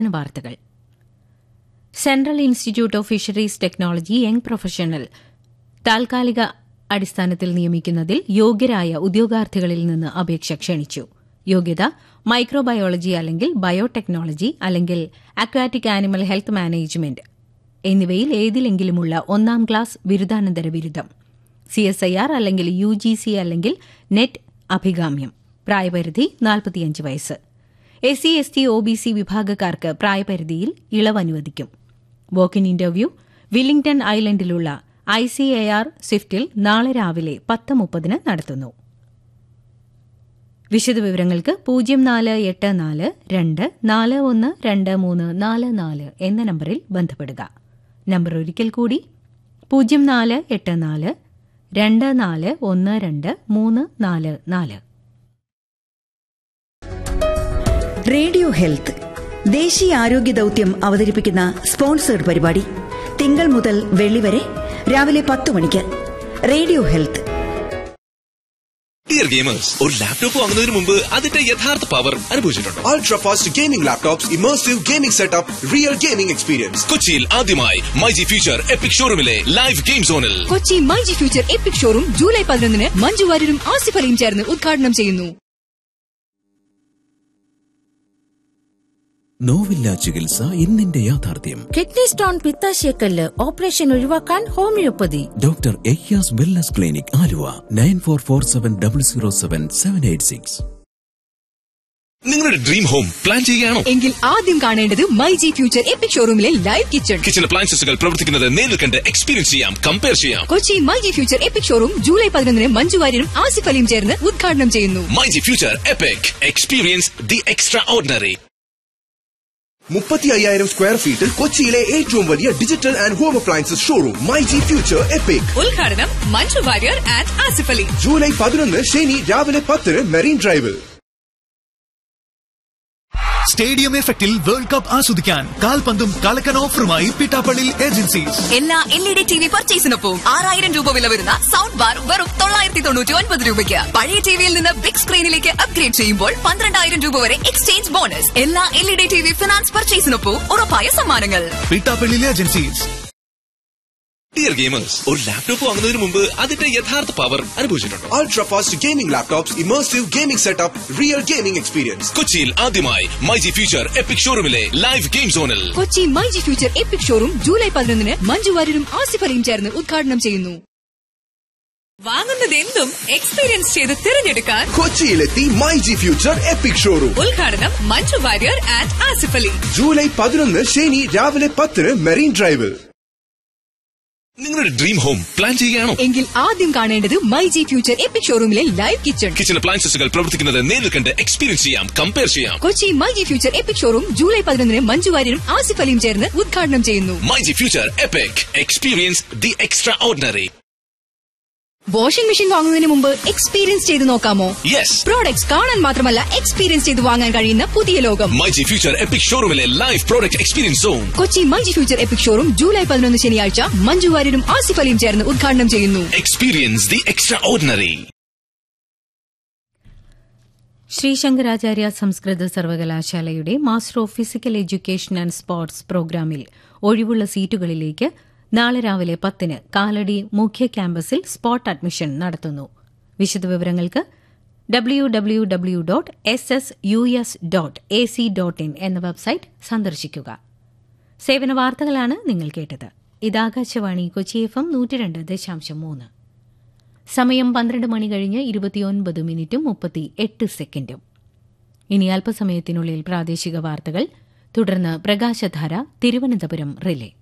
വാർത്തകൾ central institute of fisheries technology young professional താൽക്കാലിക അടിസ്ഥാനത്തിൽ നിയമിക്കുന്നതിൽ യോഗ്യരായ ഉദ്യോഗാർത്ഥികളിൽ നിന്ന് അപേക്ഷ ക്ഷണിച്ചു യോഗ്യത മൈക്രോബയോളജി അല്ലെങ്കിൽ ബയോടെക്നോളജി അല്ലെങ്കിൽ അക്വാറ്റിക് ആനിമൽ ഹെൽത്ത് മാനേജ്മെന്റ് എന്നിവയിൽ ഏതിലെങ്കിലുമുള്ള ഒന്നാം ക്ലാസ് ബിരുദാനന്തര ബിരുദം സിഎസ്ഐആർ അല്ലെങ്കിൽ യു ജി സി അല്ലെങ്കിൽ നെറ്റ് അഭികാമ്യം പ്രായപരിധി നാൽപ്പത്തിയഞ്ച് വയസ്സ് S C S T O B C വിഭാഗക്കാർക്ക് പ്രായപരിധിയിൽ ഇളവ് അനുവദിക്കും വോക്കിൻ ഇന്റർവ്യൂ വില്ലിംഗ്ടൺ ഐലൻഡിലുള്ള ഐ സി എ ആർ സ്വിഫ്റ്റിൽ നാളെ രാവിലെ പത്ത് മുപ്പതിന് നടത്തുന്നു വിശദവിവരങ്ങൾക്ക് പൂജ്യം നാല് എട്ട് നാല് രണ്ട് നാല് ഒന്ന് രണ്ട് മൂന്ന് നാല് നാല് എന്ന നമ്പറിൽ ബന്ധപ്പെടുക നമ്പർ ഒരിക്കൽ കൂടി പൂജ്യം നാല് എട്ട് നാല് രണ്ട് നാല് ഒന്ന് രണ്ട് മൂന്ന് നാല് നാല് റേഡിയോ ഹെൽത്ത് ദേശീയ ആരോഗ്യ ദൌത്യം അവതരിപ്പിക്കുന്ന സ്പോൺസേഡ് പരിപാടി തിങ്കൾ മുതൽ വെള്ളി വരെ രാവിലെ പത്ത് മണിക്ക് റേഡിയോ ഹെൽത്ത് ഡിയർ ഗെയിമേഴ്സ് ഒരു ലാപ്ടോപ്പ് വാങ്ങുന്നതിന് മുമ്പ് അതിന്റെ യഥാർത്ഥ പവർ അനുഭവിച്ചിട്ടുണ്ടോ Ultra fast gaming laptops, immersive gaming setup, real gaming experience. കൊച്ചിയിൽ ആദ്യമായി മൈജി ഫ്യൂച്ചർ എപ്പിക് ഷോറൂമിലെ ലൈവ് ഗെയിം സോണിൽ Kochi myG future epic showroom July പതിനൊന്നിന് മഞ്ജു വാര്യരും ആസിഫ് അലിയും ചേർന്ന് ഉദ്ഘാടനം ചെയ്യുന്നു നോവില്ല ചികിത്സ ഇന്നിന്റെ യാഥാർത്ഥ്യം കിഡ്നി സ്റ്റോൺ പിത്താശയക്കല്ല് ഓപ്പറേഷൻ ഒഴിവാക്കാൻ homoeopathy doctor Ayas wellness clinic Aluva nine four four seven double zero seven seven eight six നിങ്ങളുടെ ഡ്രീം ഹോം പ്ലാൻ ചെയ്യുകയാണോ എങ്കിൽ ആദ്യം കാണേണ്ടത് മൈജി ഫ്യൂച്ചർ എപ്പിക് ഷോറൂമിലെ ലൈവ് കിച്ചൺ കിച്ചൺ അപ്ലയൻസസുകൾ പ്രവർത്തിക്കുന്നത് നേരിൽ കണ്ട് എക്സ്പീരിയൻസ് ചെയ്യാം കമ്പയർ ചെയ്യാം Kochi myG future epic showroom July പതിനൊന്നിന് മഞ്ജു വാര്യരും ആസിഫ് അലിയും ചേർന്ന് ഉദ്ഘാടനം ചെയ്യുന്നു myG future epic experience the extraordinary മുപ്പത്തി അയ്യായിരം സ്ക്വയർ ഫീറ്റിൽ കൊച്ചിയിലെ ഏറ്റവും വലിയ digital and home appliances showroom myG future epic ഉദ്ഘാടനം മഞ്ജു വാര്യർ ആൻഡ് ആസിഫ് അലി ജൂലൈ പതിനൊന്ന് ശനി രാവിലെ പത്തിന് മെറീൻ ഡ്രൈവിൽ സ്റ്റേഡിയം എഫക്റ്റിൽ വേൾഡ് കപ്പ് ആസ്വദിക്കാൻ കാൽപന്തും കളക്കൻ ഓഫറുമായി പിട്ടാപ്പള്ളി ഏജൻസീസ് എല്ലാ L E D T V പർച്ചേസിനൊപ്പം ആറായിരം രൂപ വില വരുന്ന സൗണ്ട് ബാർ വെറും തൊള്ളായിരത്തി തൊണ്ണൂറ്റി ഒൻപത് രൂപയ്ക്ക് പഴയ ടിവിയിൽ നിന്ന് ബിഗ് സ്ക്രീനിലേക്ക് അപ്ഗ്രേഡ് ചെയ്യുമ്പോൾ പന്ത്രണ്ടായിരം രൂപ വരെ എക്സ്ചേഞ്ച് ബോണസ് എല്ലാ L E D T V finance പർച്ചേസിനൊപ്പം ഉറപ്പായ സമ്മാനങ്ങൾ പിട്ടാപ്പള്ളി ഏജൻസീസ് ഡിയർ ഗെയിമേഴ്സ് ഒരു ലാപ്ടോപ്പ് വാങ്ങുന്നതിന് മുമ്പ് അതിന്റെ യഥാർത്ഥ പവർ അനുഭവിച്ചിട്ടുണ്ടോ Ultra fast gaming laptops, immersive gaming setup, real gaming experience. കൊച്ചിയിൽ ആദ്യമായി മൈജി ഫ്യൂച്ചർ എപ്പിക് ഷോറൂമിലെ ലൈവ് ഗെയിം സോണിൽ Kochi myG future epic showroom July പതിനൊന്നിന് മഞ്ജു വാര്യരും ആസിഫ് അലിയും ചേർന്ന് ഉദ്ഘാടനം ചെയ്യുന്നു വാങ്ങുന്നത് എന്തും എക്സ്പീരിയൻസ് ചെയ്ത് തിരഞ്ഞെടുക്കാൻ കൊച്ചിയിലെത്തി മൈജി ഫ്യൂച്ചർ എപ്പിക് ഷോറൂം ഉദ്ഘാടനം മഞ്ജു വാര്യർ ആൻഡ് ആസിഫ് അലി ജൂലൈ പതിനൊന്ന് ശനി രാവിലെ പത്തിന് മെറീൻ ഡ്രൈവിൽ നിങ്ങളുടെ ഡ്രീം ഹോം പ്ലാൻ ചെയ്യുകയാണോ എങ്കിൽ ആദ്യം കാണേണ്ടത് മൈജി ഫ്യൂച്ചർ എപ്പിക് ഷോറൂമിലെ ലൈവ് കിച്ചൺ കിച്ചൺ അപ്ലയൻസസുകൾ പ്രവർത്തിക്കുന്നത് നേരിൽ കണ്ട് എക്സ്പീരിയൻസ് ചെയ്യാം കമ്പയർ ചെയ്യാം Kochi myG future epic showroom July പതിനൊന്നിന് മഞ്ജു വാര്യരും ആസിഫ് അലിയും ചേർന്ന് ഉദ്ഘാടനം ചെയ്യുന്നു myG future epic experience the extraordinary washing machine വാങ്ങുന്നതിന് മുമ്പ് എക്സ്പീരിയൻസ് ചെയ്ത് നോക്കാമോ യെസ് പ്രോഡക്ട്സ് കാണാൻ മാത്രമല്ല എക്സ്പീരിയൻസ് ചെയ്ത് വാങ്ങാൻ കഴിയുന്ന പുതിയ ലോകം മൈജി ഫ്യൂച്ചർ എപ്പിക് ഷോറൂമിലെ live product experience zone Kochi myG future epic showroom July പതിനൊന്ന് ശനിയാഴ്ച മഞ്ജു വാര്യരും ആസിഫ് അലിയും ചേർന്ന് ഉദ്ഘാടനം ചെയ്യുന്നു experience the extraordinary Sree Sankaracharya സംസ്കൃത സർവകലാശാലയുടെ master of physical education and sports പ്രോഗ്രാമിൽ ഒഴിവുള്ള സീറ്റുകളിലേക്ക് നാളെ രാവിലെ പത്തിന് കാലടി മുഖ്യ ക്യാമ്പസിൽ സ്പോട്ട് അഡ്മിഷൻ നടത്തുന്നു വിശദവിവരങ്ങൾക്ക് W W W dot S S U S dot A C dot in എന്ന വെബ്സൈറ്റ് സന്ദർശിക്കുക സേവന വാർത്തകളാണ് നിങ്ങൾ കേട്ടത് ഇത് ആകാശവാണി കൊച്ചി എഫ് എം നൂറ്റിരണ്ട് ദശാംശം മൂന്ന് സമയം പന്ത്രണ്ട് മണി കഴിഞ്ഞ് ഇരുപത്തിയൊൻപത് മിനിറ്റും മുപ്പത്തി എട്ട് സെക്കൻഡും ഇനി അല്പസമയത്തിനുള്ളിൽ പ്രാദേശിക വാർത്തകൾ തുടർന്ന് പ്രകാശധാര തിരുവനന്തപുരം റിലേ